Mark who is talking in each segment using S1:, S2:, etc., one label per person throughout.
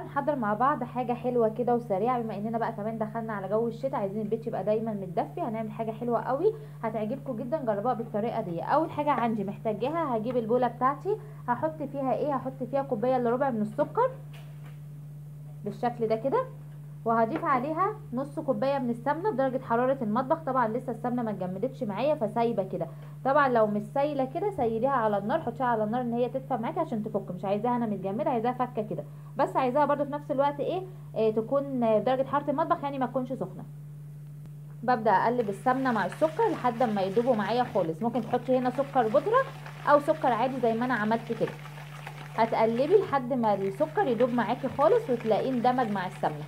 S1: نحضر مع بعض حاجه حلوه كده وسريعه بما اننا بقى كمان دخلنا على جو الشتاء عايزين البيت يبقى دايما متدفي هنعمل حاجه حلوه قوي هتعجبكم جدا جربوها بالطريقه دي اول حاجه عندي محتاجاها هجيب البوله بتاعتي هحط فيها ايه هحط فيها كوبايه الا ربع من السكر بالشكل ده كده وهضيف عليها نص كوبايه من السمنه بدرجه حراره المطبخ طبعا لسه السمنه ما اتجمدتش معايا فسايبه كده طبعا لو مش سايله كده سيليها على النار حطيها على النار ان هي تدفى معاكي عشان تفك مش عايزاها انا متجمده عايزاها فكه كده بس عايزاها برده في نفس الوقت ايه, إيه تكون بدرجه حراره المطبخ يعني ما تكونش سخنه ببدا اقلب السمنه مع السكر لحد ما يدوبوا معايا خالص ممكن تحطي هنا سكر بودره او سكر عادي زي ما انا عملت كده هتقلبي لحد ما السكر يدوب معاكي خالص وتلاقيه اندمج مع السمنه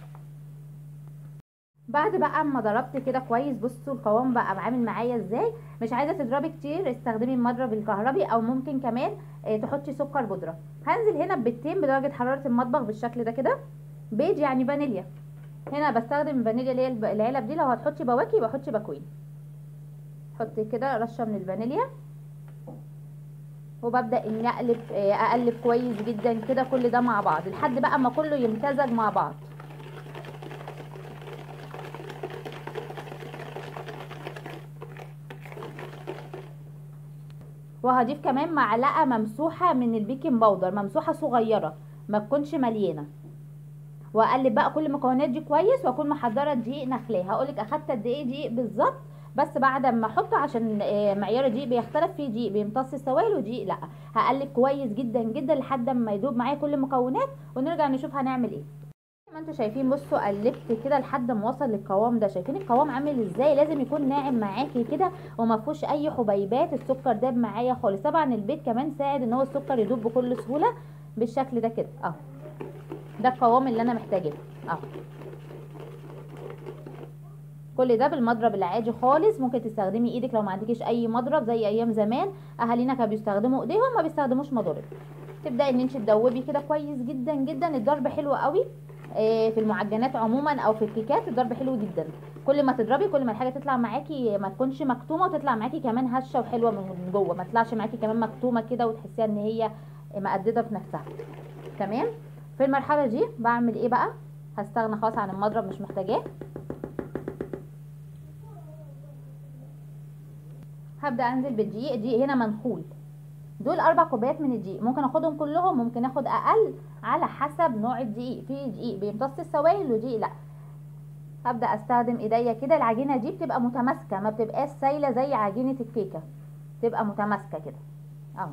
S1: بعد بقى اما ضربت كده كويس بصوا القوام بقى عامل معايا ازاي مش عايزه تضربي كتير استخدمي المضرب الكهربي او ممكن كمان اه تحطي سكر بودره هنزل هنا ببيضتين بدرجه حراره المطبخ بالشكل ده كده بيض يعني فانيليا هنا بستخدم الفانيليا اللي هي العلب دي لو هتحطي بواكي يبقى حطي باكوين حطي كده رشه من الفانيليا وببدا اني اقلب اه اقلب كويس جدا كده كل ده مع بعض لحد بقى ما كله يمتزج مع بعض وهضيف كمان معلقه ممسوحه من البيكنج باودر ممسوحه صغيره ما تكونش مليانه واقلب بقى كل المكونات دي كويس واكون محضره دقيق نخلاه هقولك اخدت قد ايه دقيق بالظبط بس بعد ما احطه عشان معيار الدقيق بيختلف في دقيق بيمتص السوائل ودقيق لا هقلب كويس جدا جدا لحد ما يدوب معايا كل المكونات ونرجع نشوف هنعمل ايه ما انتوا شايفين بصوا قلبت كده لحد ما وصل للقوام ده شايفين القوام عامل ازاي لازم يكون ناعم معاكي كده وما فيهوش اي حبيبات السكر داب معايا خالص طبعا البيت كمان ساعد ان هو السكر يدوب بكل سهوله بالشكل ده كده اهو ده القوام اللي انا محتاجاه اهو كل ده بالمضرب العادي خالص ممكن تستخدمي ايدك لو ما عندكيش اي مضرب زي ايام زمان اهالينا كانوا بيستخدموا ايديهم ما بيستخدموش مضارب تبداي ان انت تدوبي كده كويس جدا جدا الضرب حلو قوي في المعجنات عموما او في الكيكات الضرب حلو جدا كل ما تضربي كل ما الحاجه تطلع معاكي ما تكونش مكتومه وتطلع معاكي كمان هشه وحلوه من جوه ما تطلعش معاكي كمان مكتومه كده وتحسيها ان هي مقدده في نفسها تمام في المرحله دي بعمل ايه بقى هستغنى خلاص عن المضرب مش محتاجاه هبدا انزل بالدقيق الدقيق هنا منخول دول اربع كوبايات من الدقيق ممكن اخدهم كلهم ممكن اخد اقل على حسب نوع الدقيق في دقيق بيمتص السوائل ودقيق لا هبدا استخدم ايديا كده العجينه دي بتبقى متماسكه ما بتبقاش سايله زي عجينه الكيكه تبقى متماسكه كده اهو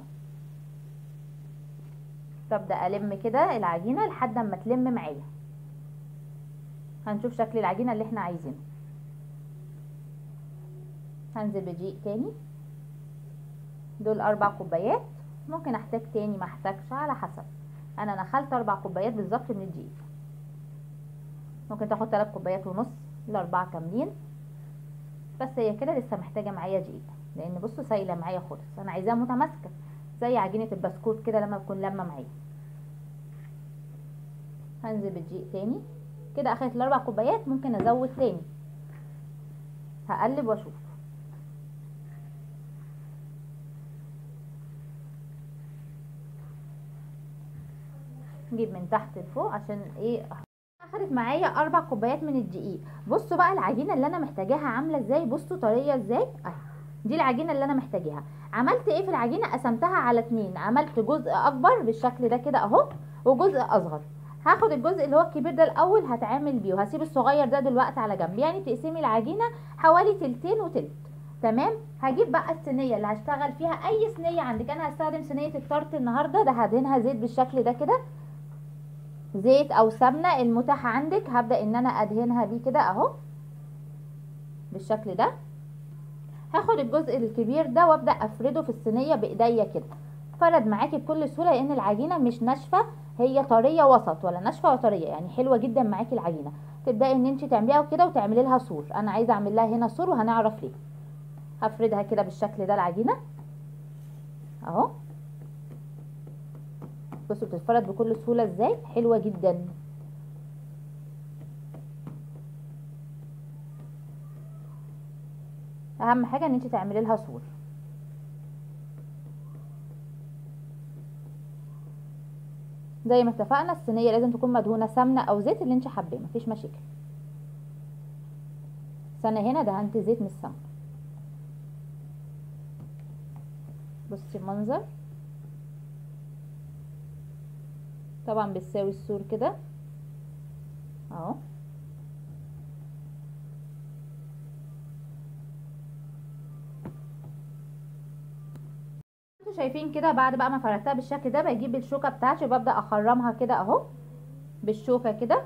S1: ببدا الم كده العجينه لحد ما تلم معايا هنشوف شكل العجينه اللي احنا عايزينه هنزل بدقيق تاني دول اربع كوبايات ممكن احتاج تاني ما احتاجش على حسب انا نخلت اربع كوبايات بالظبط من الدقيق ممكن تاخد تلات كوبايات ونص لاربعة كاملين بس هي كده لسه محتاجه معايا دقيق لان بصوا سايله معايا خالص انا عايزاها متماسكه زي عجينه البسكوت كده لما بكون لما معايا هنزل بالدقيق تاني كده اخدت الاربع كوبايات ممكن ازود تاني هقلب واشوف نجيب من تحت لفوق عشان ايه اخدت معايا اربع كوبايات من الدقيق بصوا بقى العجينه اللي انا محتاجاها عامله ازاي بصوا طريه ازاي اهي دي العجينه اللي انا محتاجاها عملت ايه في العجينه قسمتها على اتنين عملت جزء اكبر بالشكل ده كده اهو وجزء اصغر هاخد الجزء اللي هو الكبير ده الاول هتعامل بيه وهسيب الصغير ده دلوقتي على جنب يعني تقسمي العجينه حوالي تلتين وتلت تمام هجيب بقى الصينيه اللي هشتغل فيها اي صينيه عندك انا هستخدم صينيه الطرط النهارده ده هدهنها زيت بالشكل ده كده زيت او سمنه المتاح عندك هبدا ان انا ادهنها بيه كده اهو بالشكل ده هاخد الجزء الكبير ده وابدا افرده في الصينيه بايديا كده فرد معاكي بكل سهوله لان العجينه مش ناشفه هي طريه وسط ولا ناشفه ولا طريه يعني حلوه جدا معاكي العجينه تبداي ان انت تعمليها كده وتعملي لها سور انا عايزه اعمل لها هنا سور وهنعرف ليه هفردها كده بالشكل ده العجينه اهو بصوا بتتفرد بكل سهوله ازاي حلوه جدا اهم حاجه ان انت تعملي لها سور زي ما اتفقنا الصينيه لازم تكون مدهونه سمنه او زيت اللي انت حاباه مفيش مشاكل بس انا هنا دهنت زيت مش سمنه بصي المنظر طبعا بتساوي السور كده اهو انتوا شايفين كده بعد بقى ما فردتها بالشكل ده بجيب الشوكه بتاعتي وببدا اخرمها كده اهو بالشوكه كده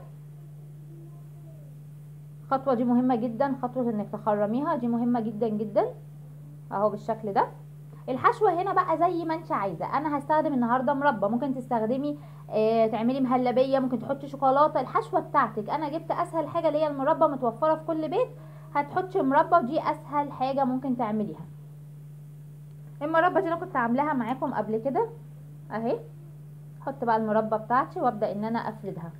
S1: الخطوه دي مهمه جدا خطوه انك تخرميها دي مهمه جدا جدا اهو بالشكل ده الحشوه هنا بقى زي ما انت عايزه انا هستخدم النهارده مربى ممكن تستخدمي آه تعملي مهلبيه ممكن تحطي شوكولاته الحشوه بتاعتك انا جبت اسهل حاجه اللي هي المربى متوفره في كل بيت هتحطي مربى ودي اسهل حاجه ممكن تعمليها المربى دي انا كنت عاملاها معاكم قبل كده اهي احط بقى المربى بتاعتي وابدا ان انا افردها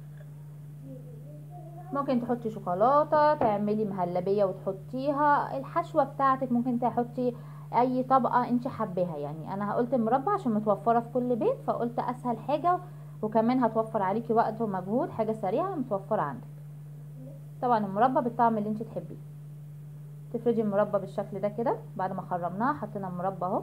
S1: ممكن تحطي شوكولاته تعملي مهلبيه وتحطيها الحشوه بتاعتك ممكن تحطي اي طبقه انت حباها يعني انا قلت المربى عشان متوفره في كل بيت فقلت اسهل حاجه وكمان هتوفر عليكي وقت ومجهود حاجه سريعه متوفره عندك طبعا المربى بالطعم اللي انت تحبيه تفردي المربى بالشكل ده كده بعد ما خرمناها حطينا المربى اهو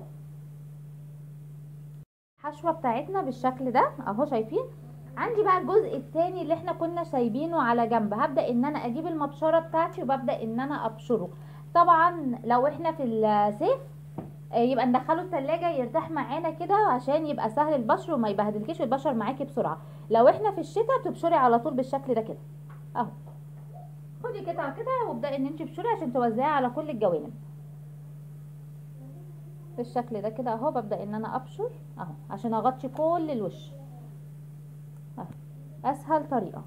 S1: الحشوه بتاعتنا بالشكل ده اهو شايفين عندي بقى الجزء التاني اللي احنا كنا سايبينه على جنب هبدا ان انا اجيب المبشره بتاعتي وببدا ان انا ابشره طبعا لو احنا في الصيف يبقى ندخله التلاجة يرتاح معانا كده عشان يبقى سهل البشر وما يبهدلكيش ويتبشر معاكي بسرعه لو احنا في الشتاء بتبشري على طول بالشكل ده كده اهو خدي قطعه كده وابداي ان انت تبشري عشان توزعي على كل الجوانب بالشكل ده كده اهو ببدا ان انا ابشر اهو عشان اغطي كل الوش اهو اسهل طريقه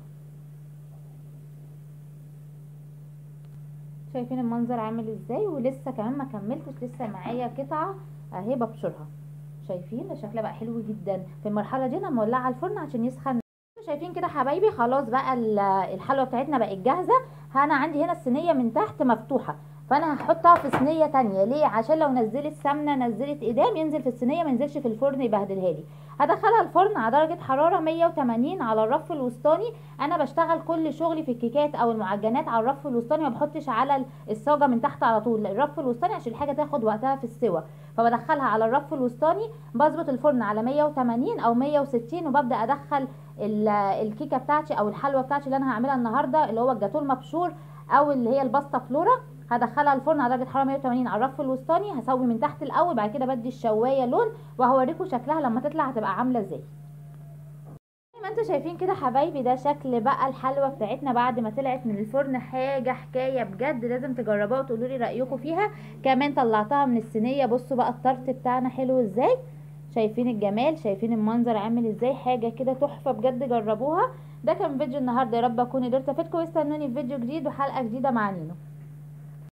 S1: شايفين المنظر عامل ازاي ولسه كمان ما كملتش لسه معايا قطعه اهي ببشرها شايفين شكلها بقى حلو جدا في المرحله دي انا مولعه على الفرن عشان يسخن شايفين كده حبايبي خلاص بقى الحلوه بتاعتنا بقت جاهزه انا عندي هنا الصينيه من تحت مفتوحه فانا هحطها في صينيه تانية ليه عشان لو نزلت سمنه نزلت ايدام ينزل في الصينيه ما ينزلش في الفرن يبهدلها لي هدخلها الفرن على درجه حراره 180 على الرف الوسطاني انا بشتغل كل شغلي في الكيكات او المعجنات على الرف الوسطاني ما بحطش على الصاجه من تحت على طول الرف الوسطاني عشان الحاجه تاخد وقتها في السوى فبدخلها على الرف الوسطاني بظبط الفرن على 180 او 160 وببدا ادخل الكيكه بتاعتي او الحلوه بتاعتي اللي انا هعملها النهارده اللي هو الجاتوه المبشور او اللي هي الباستا فلورا هدخلها الفرن على درجه حراره 180 على الرف الوسطاني هسوي من تحت الاول بعد كده بدي الشوايه لون وهوريكم شكلها لما تطلع هتبقى عامله ازاي زي ما انتم شايفين كده حبايبي ده شكل بقى الحلوه بتاعتنا بعد ما طلعت من الفرن حاجه حكايه بجد لازم تجربوها وتقولوا لي رايكم فيها كمان طلعتها من الصينيه بصوا بقى الطرت بتاعنا حلو ازاي شايفين الجمال شايفين المنظر عامل ازاي حاجه كده تحفه بجد جربوها ده كان فيديو النهارده يا رب اكون قدرت افيدكم واستنوني في فيديو جديد وحلقه جديده مع نينو